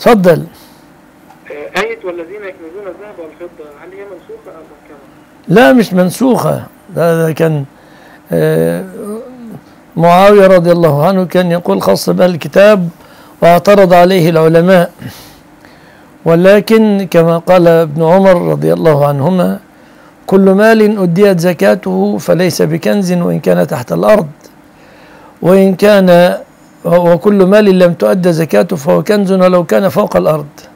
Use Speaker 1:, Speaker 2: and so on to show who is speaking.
Speaker 1: اتفضل
Speaker 2: آه، آية والذين يكنزون الذهب والفضة هل هي منسوخة أم محكمة؟
Speaker 1: لا مش منسوخة ده, ده كان آه، معاوية رضي الله عنه كان يقول خاص بها الكتاب واعترض عليه العلماء ولكن كما قال ابن عمر رضي الله عنهما كل مال أديت زكاته فليس بكنز وإن كان تحت الأرض وإن كان وكل مال لم تؤد زكاته فهو كنز ولو كان فوق الأرض